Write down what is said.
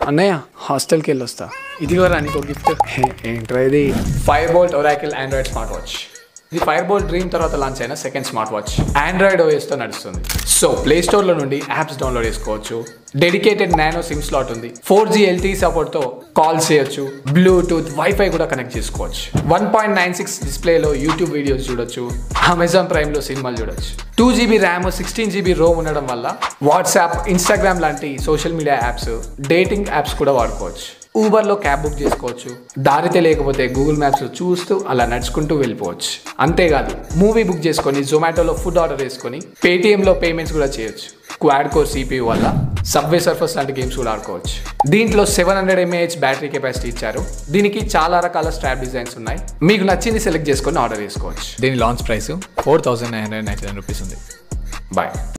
అన్నయ్య హాస్టల్కి వెళ్ళి వస్తా ఇదిగో రా నీకు గిఫ్ట్ ఏంట్రా ఇది fire bolt oracle android smart watch ఇది ఫైర్ బోల్ట్ డ్రీమ్ తర్వాత లాంచ్ అయిన second smart watch android OS తో నడుస్తుంది సో ప్లే స్టోర్ లో నుండి యాప్స్ డౌన్లోడ్ చేసుకోవచ్చు డెడికేటెడ్ నానో సిమ్ స్లాట్ ఉంది ఫోర్ జీ ఎల్టీ సపోర్ట్ తో కాల్ చేయొచ్చు బ్లూటూత్ వైఫై కూడా కనెక్ట్ చేసుకోవచ్చు వన్ పాయింట్ నైన్ సిక్స్ డిస్ప్లేలో యూట్యూబ్ వీడియోస్ చూడొచ్చు అమెజాన్ ప్రైమ్ లో సినిమాలు చూడొచ్చు two GB RAM sixteen GB ROM ఉండడం వల్ల వాట్సాప్ ఇన్స్టాగ్రామ్ లాంటి social media apps dating apps కూడా వాడుకోవచ్చు ఊబర్లో క్యాబ్ బుక్ చేసుకోవచ్చు దారి తెలియకపోతే గూగుల్ మ్యాప్స్లో చూస్తూ అలా నడుచుకుంటూ వెళ్ళిపోవచ్చు అంతేకాదు మూవీ బుక్ చేసుకొని జొమాటోలో ఫుడ్ ఆర్డర్ చేసుకొని పేటిఎంలో పేమెంట్స్ కూడా చేయొచ్చు క్వాడ్ కోర్ సిపియూ వల్ల సబ్వే సర్ఫర్స్ లాంటి గేమ్స్ కూడా ఆడుకోవచ్చు దీంట్లో seven hundred mAh battery capacity ఇచ్చారు దీనికి చాలా రకాల స్ట్రాప్ డిజైన్స్ ఉన్నాయి మీకు నచ్చింది సెలెక్ట్ చేసుకొని ఆర్డర్ చేసుకోవచ్చు దీని launch price four thousand nine hundred ninety nine rupees ఉంది బాయ్